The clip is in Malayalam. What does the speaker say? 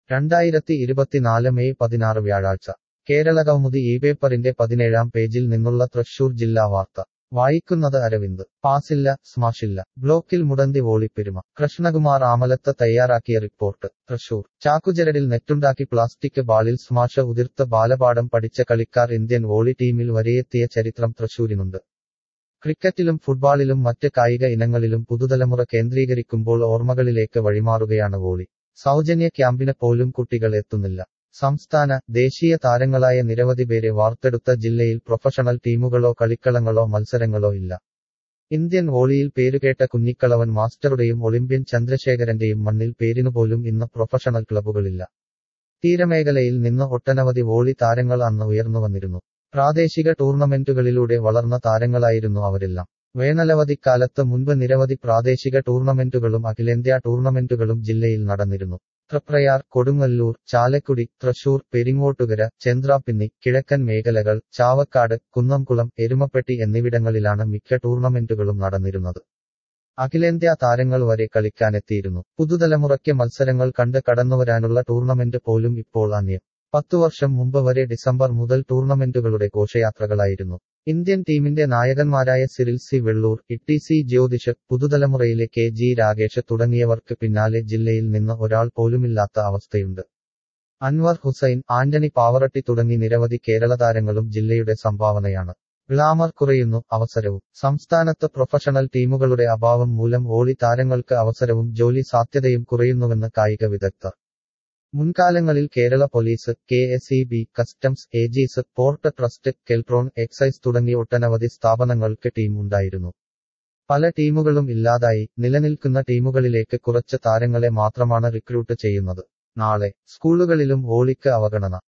രണ്ടായിരത്തി ഇരുപത്തിനാല് മെയ് പതിനാറ് വ്യാഴാഴ്ച കേരളകൗമുദി ഈ പേപ്പറിന്റെ പതിനേഴാം പേജിൽ നിന്നുള്ള തൃശൂർ ജില്ലാ വാർത്ത വായിക്കുന്നത് അരവിന്ദ് പാസില്ല സ്മാഷില്ല ബ്ലോക്കിൽ മുടന്തി വോളിപ്പെരുമ കൃഷ്ണകുമാർ ആമലത്ത് തയ്യാറാക്കിയ റിപ്പോർട്ട് തൃശൂർ ചാക്കുചരടിൽ നെറ്റുണ്ടാക്കി പ്ലാസ്റ്റിക് ബാളിൽ സ്മാഷ് ഉതിർത്ത ബാലപാഠം പഠിച്ച കളിക്കാർ ഇന്ത്യൻ വോളി ടീമിൽ വരെയെത്തിയ ചരിത്രം തൃശൂരിനുണ്ട് ക്രിക്കറ്റിലും ഫുട്ബോളിലും മറ്റ് കായിക ഇനങ്ങളിലും പുതുതലമുറ കേന്ദ്രീകരിക്കുമ്പോൾ ഓർമ്മകളിലേക്ക് വഴിമാറുകയാണ് വോളി സൗജന്യ ക്യാമ്പിന് പോലും കുട്ടികൾ എത്തുന്നില്ല സംസ്ഥാന ദേശീയ താരങ്ങളായ നിരവധി പേരെ വാർത്തെടുത്ത ജില്ലയിൽ പ്രൊഫഷണൽ ടീമുകളോ കളിക്കളങ്ങളോ മത്സരങ്ങളോ ഇല്ല ഇന്ത്യൻ വോളിയിൽ പേരുകേട്ട കുഞ്ഞിക്കളവൻ മാസ്റ്ററുടെയും ഒളിമ്പ്യൻ ചന്ദ്രശേഖരന്റെയും മണ്ണിൽ പേരിനുപോലും ഇന്ന് പ്രൊഫഷണൽ ക്ലബ്ബുകളില്ല തീരമേഖലയിൽ നിന്ന് ഒട്ടനവധി വോളി താരങ്ങൾ അന്ന് ഉയർന്നു വന്നിരുന്നു പ്രാദേശിക ടൂർണമെന്റുകളിലൂടെ വളർന്ന താരങ്ങളായിരുന്നു അവരെല്ലാം വേനലവധിക്കാലത്ത് മുൻപ് നിരവധി പ്രാദേശിക ടൂർണമെന്റുകളും അഖിലേന്ത്യാ ടൂർണമെന്റുകളും ജില്ലയിൽ നടന്നിരുന്നു തൃപ്രയാർ കൊടുങ്ങല്ലൂർ ചാലക്കുടി തൃശൂർ പെരിങ്ങോട്ടുകര ചന്ദ്രാപ്പിന്നി കിഴക്കൻ മേഖലകൾ ചാവക്കാട് കുന്നംകുളം എരുമപ്പെട്ടി എന്നിവിടങ്ങളിലാണ് മിക്ക ടൂർണമെന്റുകളും നടന്നിരുന്നത് അഖിലേന്ത്യാ താരങ്ങൾ വരെ കളിക്കാനെത്തിയിരുന്നു പുതുതലമുറയ്ക്ക് മത്സരങ്ങൾ കണ്ട് കടന്നുവരാനുള്ള ടൂർണമെന്റ് പോലും ഇപ്പോൾ അന്യം പത്തു വർഷം മുമ്പ് വരെ ഡിസംബർ മുതൽ ടൂർണമെന്റുകളുടെ ഘോഷയാത്രകളായിരുന്നു ഇന്ത്യൻ ടീമിന്റെ നായകന്മാരായ Cyril C Vellur Itty C Jyothish പുതുതലമുറയിലെ കെ ജി രാകേഷ് തുടങ്ങിയവർക്ക് പിന്നാലെ ജില്ലയിൽ നിന്ന് ഒരാൾ പോലുമില്ലാത്ത അവസ്ഥയുണ്ട് അൻവർ ഹുസൈൻ ആന്റണി പാവറട്ടി തുടങ്ങി നിരവധി കേരള താരങ്ങളും ജില്ലയുടെ സംഭാവനയാണ് ഗ്ലാമർ കുറയുന്നു അവസരവും സംസ്ഥാനത്ത് പ്രൊഫഷണൽ ടീമുകളുടെ അഭാവം മൂലം വോളി താരങ്ങൾക്ക് അവസരവും ജോലി സാധ്യതയും കുറയുന്നുവെന്ന് കായിക വിദഗ്ധർ മുൻകാലങ്ങളിൽ Kerala police K S E B customs AG's port trust Keltron excise തുടങ്ങി ഒട്ടനവധി സ്ഥാപനങ്ങൾക്ക് ടീം ഉണ്ടായിരുന്നു പല ടീമുകളും ഇല്ലാതായി നിലനിൽക്കുന്ന ടീമുകളിലേക്ക് കുറച്ച് താരങ്ങളെ മാത്രമാണ് റിക്രൂട്ട് ചെയ്യുന്നത് നാളെ സ്കൂളുകളിലും വോളിക്ക് അവഗണന